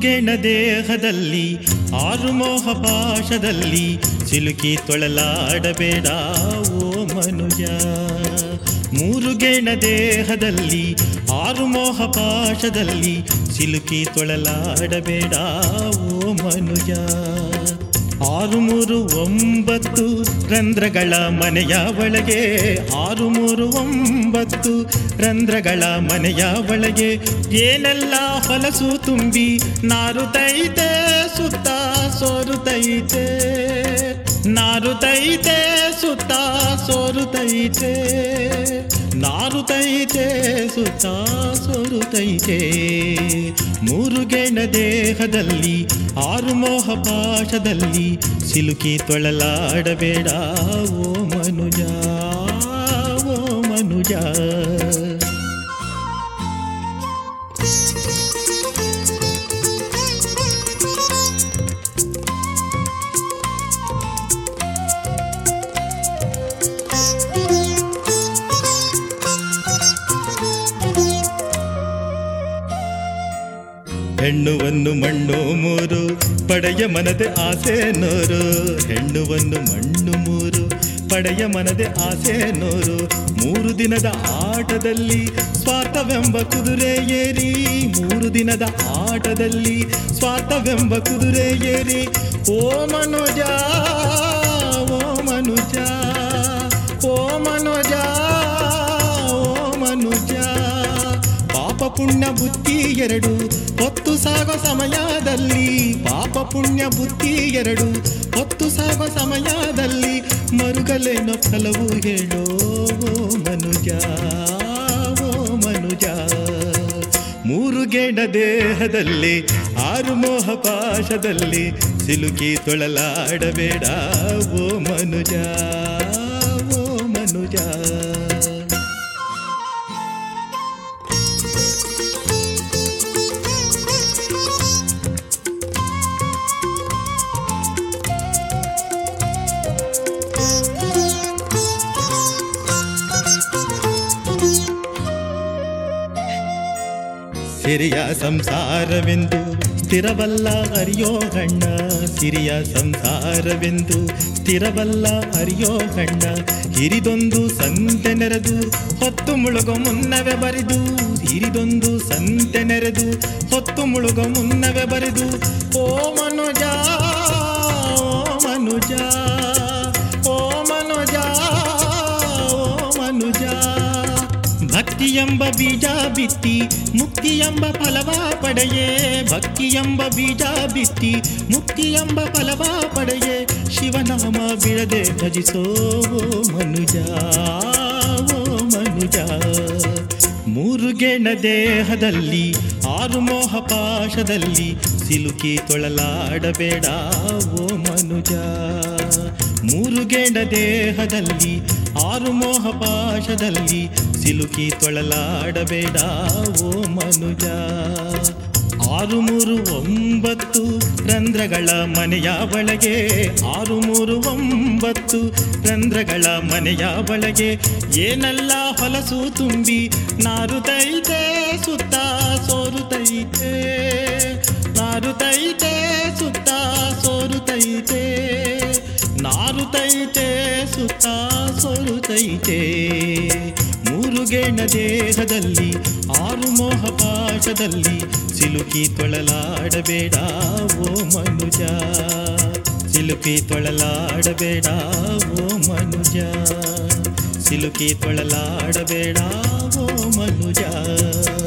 ಮೂರುಗೆಣ ದೇಹದಲ್ಲಿ ಆರು ಮೋಹ ಪಾಶದಲ್ಲಿ ಸಿಲುಕಿ ತೊಳಲಾಡಬೇಡ ಓ ಮನುಜ ಮೂರುಗೆಣ ದೇಹದಲ್ಲಿ ಆರು ಮೋಹ ಪಾಶದಲ್ಲಿ ಸಿಲುಕಿ ತೊಳಲಾಡಬೇಡ ಓ ಮನುಜ ಆರು ಮೂರು ಒಂಬತ್ತು ರಂಧ್ರಗಳ ಮನೆಯ ಒಳಗೆ ಆರು ಮೂರು ಒಂಬತ್ತು ರಂಧ್ರಗಳ ಮನೆಯ ಒಳಗೆ ಏನೆಲ್ಲ ಹೊಲಸು ತುಂಬಿ ನಾರುತ್ತೈತೆ ಸುತ್ತ ಸೋರುತ್ತೈತೆ ನಾರುತ್ತೈತೆ ಸುತ್ತ ಸೋರುತ್ತೈತೆ ನಾರುತ್ತೈತೆ ಸುತ್ತ ಸೋರುತ್ತೈತೆ ಮೂರುಗೆಣ ದೇಹದಲ್ಲಿ ಆರು ಮೋಹ ಪಾಶದಲ್ಲಿ ಸಿಲುಕಿ ತೊಳಲಾಡಬೇಡ ಓ ಮನುಜ ಓ ಮನುಜ ಹೆಣ್ಣುವನ್ನು ಮಣ್ಣು ಮೂರು ಪಡೆಯ ಮನದೆ ಆಸೆ ನೂರು ಹೆಣ್ಣುವನ್ನು ಮಣ್ಣು ಮೂರು ಪಡೆಯ ಮನದೆ ಆಸೆ ನೂರು ಮೂರು ದಿನದ ಆಟದಲ್ಲಿ ಸ್ವಾರ್ಥವೆಂಬ ಕುದುರೆ ಏರಿ ಮೂರು ದಿನದ ಆಟದಲ್ಲಿ ಸ್ವಾರ್ಥವೆಂಬ ಕುದುರೆ ಏರಿ ಓ ಮನುಜ ಓ ಮನುಜ ಓ ಮನುಜ ಓ ಮನುಜ ಪಾಪ ಪುಣ್ಯ ಬುದ್ಧಿ ಎರಡು ಹೊತ್ತು ಸಾಗೋ ಸಮಯದಲ್ಲಿ ಪಾಪ ಪುಣ್ಯ ಬುದ್ಧಿ ಎರಡು ಹೊತ್ತು ಸಾಗೋ ಸಮಯದಲ್ಲಿ ಮರುಗಲೇನೋ ಫಲವು ಹೇಳೋ ಓ ಮನುಜ ಓ ಮನುಜ ಮೂರು ಗೇಡ ದೇಹದಲ್ಲಿ ಆರು ಮೋಹ ಪಾಶದಲ್ಲಿ ಸಿಲುಕಿ ತೊಳಲಾಡಬೇಡ ಓ ಮನುಜ ಓ ಮನುಜ ಸಿರಿಯ ಸಂಸಾರವೆಂದು ಸ್ಥಿರವಲ್ಲ ಅರಿಯೋ ಗಣ್ಣ ಸಿರಿಯ ಸಂಸಾರವೆಂದು ಸ್ಥಿರವಲ್ಲ ಅರಿಯೋ ಗಣ್ಣ ಹಿರಿದೊಂದು ಸಂತೆ ನೆರೆದು ಹೊತ್ತು ಮುಳುಗೋ ಮುನ್ನವೇ ಬರಿದು ಹಿರಿದೊಂದು ಸಂತೆ ನೆರೆದು ಹೊತ್ತು ಮುಳುಗೋ ಮುನ್ನವೇ ಬರಿದು ಓ ಮನುಜ ಓ ಮನುಜ ಓ ಮನುಜ ಓ ಮನುಜ ಭಕ್ತಿ ಎಂಬ ಬೀಜ ಬಿತ್ತಿ ಮುಕ್ತಿ ಎಂಬ ಫಲವ ಪಡೆಯೇ ಭಕ್ತಿ ಎಂಬ ಬೀಜ ಬಿತ್ತಿ ಮುಕ್ತಿ ಎಂಬ ಫಲವ ಪಡೆಯೇ ಶಿವನಾಮ ಬಿಡದೆ ಭಜಿಸೋ ಓ ಮನುಜ ಓ ಮನುಜ ಮೂರು ಗೆಣ ದೇಹದಲ್ಲಿ ಆರು ಮೋಹ ಪಾಶದಲ್ಲಿ ಸಿಲುಕಿ ತೊಳಲಾಡಬೇಡ ಓ ಮನುಜ ಮೂರು ಗೆಣ ದೇಹದಲ್ಲಿ ಆರು ಮೋಹ ಪಾಶದಲ್ಲಿ ಸಿಲುಕಿ ತೊಳಲಾಡಬೇಡ ಓ ಮನುಜ ಆರು ಮೂರು ಒಂಬತ್ತು ರಂಧ್ರಗಳ ಮನೆಯ ಒಳಗೆ ಆರು ಮೂರು ಒಂಬತ್ತು ರಂಧ್ರಗಳ ಮನೆಯ ಒಳಗೆ ಏನೆಲ್ಲ ಹೊಲಸು ತುಂಬಿ ನಾರುತ್ತೈತೆ ಸುತ್ತ ಸೋರುತ್ತೈತೆ ನಾರುತ್ತೈತೆ ಸುತ್ತ ಸೋರುತ್ತೈತೆ ನಾರುತ್ತೈತೆ ಸುತ್ತ ಸೋರುತ್ತೈತೆ ಮೂರುಗೇಣ ದೇಹದಲ್ಲಿ ಆರು ಮೋಹ ಪಾಶದಲ್ಲಿ ಸಿಲುಕಿ ತೊಳಲಾಡಬೇಡ ಓ ಮನುಜ ಸಿಲುಕಿ ತೊಳಲಾಡಬೇಡ ಓ ಮನುಜ ಸಿಲುಕಿ ತೊಳಲಾಡಬೇಡ ಓ ಮನುಜ